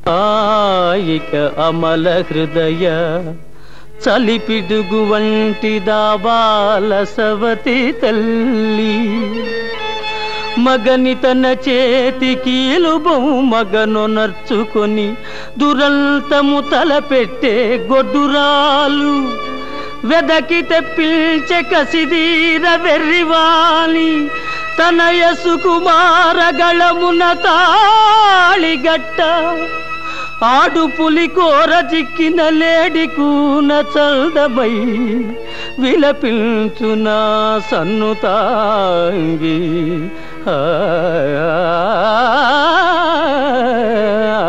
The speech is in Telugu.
ఆయిక అమల హృదయ చలిపిడుగు వంటి దాబాల సవతి తల్లి మగని తన చేతికీలు మగను నర్చుకొని దురంతము తలపెట్టే గొడ్డురాలు వెదకి తెప్పించే కసిదీర వెర్రివాలి తన యసుకుమారగళమున తాళిగట్ట ఆడు పులి కోర చిక్కిన లేడి కూన చల్దమై విలపించునా సన్నుతాంగి ఆ